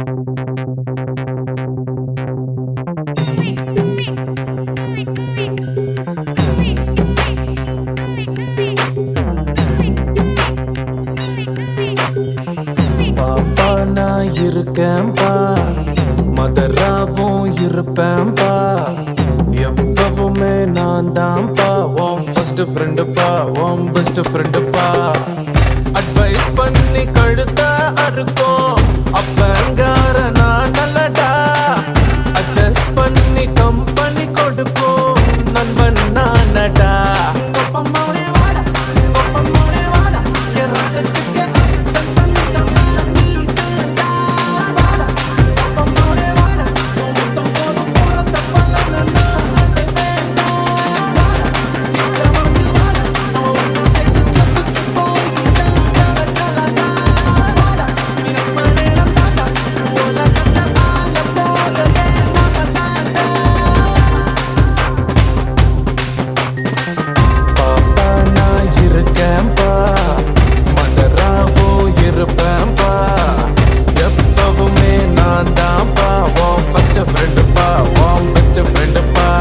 பாப்பா நான் இருக்கேன்பா மதராவும் இருப்பேன்பா எப்பவுமே நான் தான்ப்பா உன் ஃபர்ஸ்ட் ஃப்ரெண்டுப்பா உன் பெஸ்ட் ஃப்ரெண்டுப்பா அட்வைஸ் பண்ணி கழுத்த அறுக்கும் அப்பங்கார நான் நல்லடா அட்ஜஸ்ட் பண்ணி கம்பெனி கொடுக்கும் நண்பன் நானடா பாப்பா நான் இருக்கேன்பா மதராவோ இருப்பேன்பா எப்பவுமே நான் தான்ப்பா உன் ஃபர்ஸ்ட் ஃப்ரெண்டுப்பா உன் பெஸ்ட் ஃப்ரெண்டுப்பா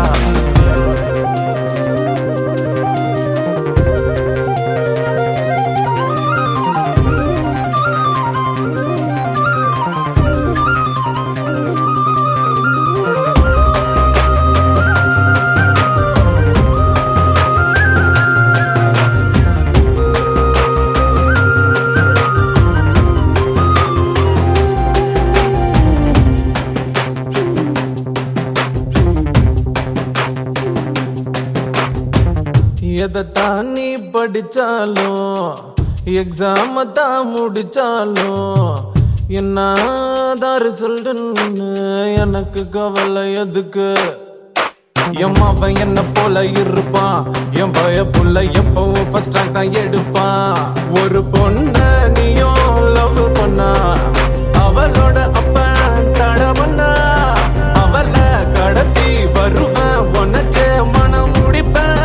எதை தான் நீ படிச்சாலும் எக்ஸாம தான் முடிச்சாலும் என்னதான் ரிசல்ட்னு எனக்கு கவலை எதுக்கு என் அவன் என்ன போல இருப்பான் என் பய புள்ள எப்பவும் ஃபர்ஸ்ட் ரேங்க் தான் எடுப்பான் ஒரு பொண்ண நீயும் லவ் பண்ணா அவளோட அப்பன் தட பண்ணா அவளை கடத்தி வருவேன் உனக்கு மனம் முடிப்பேன்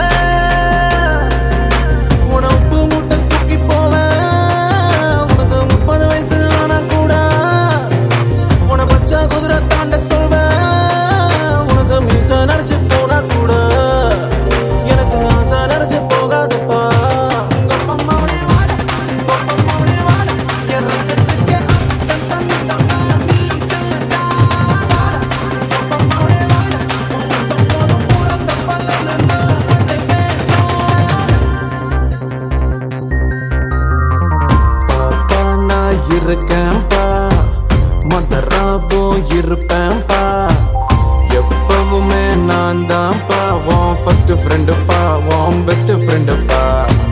உனப்பு முட்டை தூக்கி போவேன் உனக்கு முப்பது வயசு ஆனா கூட உன பச்சை குதிரை தாண்ட சொல்வேன் உனக்கு மீச நரைச்சு போனா கூட எனக்கு ஆசை நரைச்சு போகாதப்பா உங்க அம்மாவுடைய வாட, உங்க அம்மாவுடைய வாட, என் ரத்தத்துக்கே அச்சம் தந்தம்மா நீ தான்டா. வாட, உங்க அம்மாவுடைய வாட, உன் முத்தம் போதும் பூரத்த பல்லலன்னா அடை பாப்பா நான் இருக்கேன்பா மதராவோ இருப்பேன்பா எப்பவுமே நான் தான்ப்பா உன் ஃபர்ஸ்ட் ஃப்ரெண்டுப்பா உன் பெஸ்ட் ஃப்ரெண்டுப்பா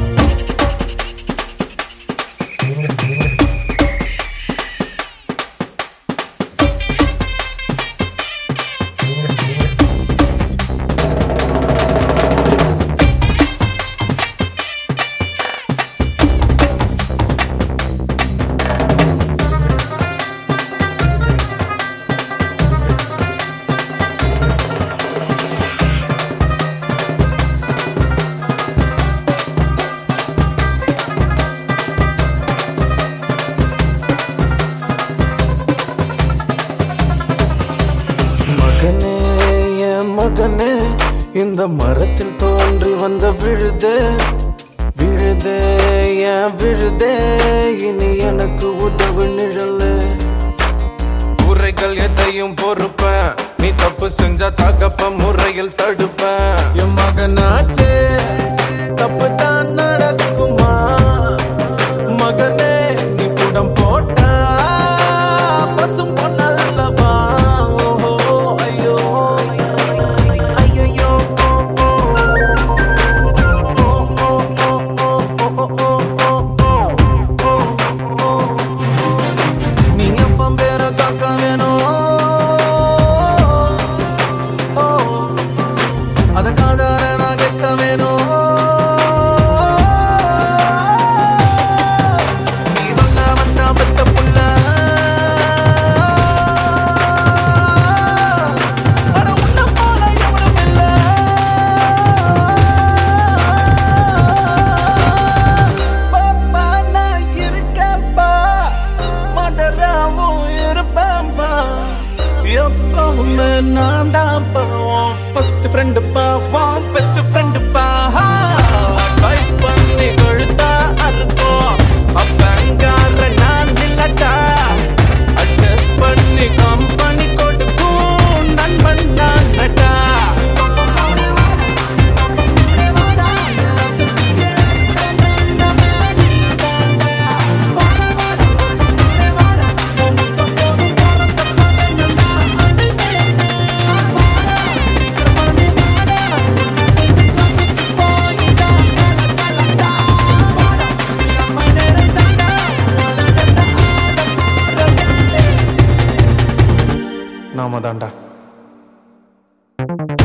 மகனே என் மகனே இந்த மரத்தில் தோன்றி வந்த விழுதே விழுதே என் விழுதே இனி எனக்கு உதவு நிழலு குறைகள் எதையும் பொறுப்பேன் நீ தப்பு செஞ்சா தகப்ப முறையில் தடுப்பேன் என் மகனாச்சே தப்பு தான் நடக்குமா மகனே நீ புடம் போட்டா பசும் பொன்னல்லவா ஓஹோ ஐயோ ஐயோ ஓ ஓ நீ அப்பம் பேர காக்க வேணும் அத காதார நான் கேட்க வேணும் நீ சொல்ல வந்தா பெத்த புள்ள அட உன்னை போல எவனும் இல்ல பாப்பா நான் இருக்கேன்பா மதராவும் இருப்பேன்பா நான் தான் பாவம் ஃபர்ஸ்ட் ஃப்ரெண்டு பாவம் பெஸ்ட் ஃப்ரெண்டு பா அட்வைஸ் பண்ணி கொழுத்தா அறுப்போம் அப்பங்கார நான் இல்லட்டா அட்ஜஸ்ட் பண்ணி கம்பெனி கொடுக்கும் நண்பன் நான் நட்டா நாம தாண்டா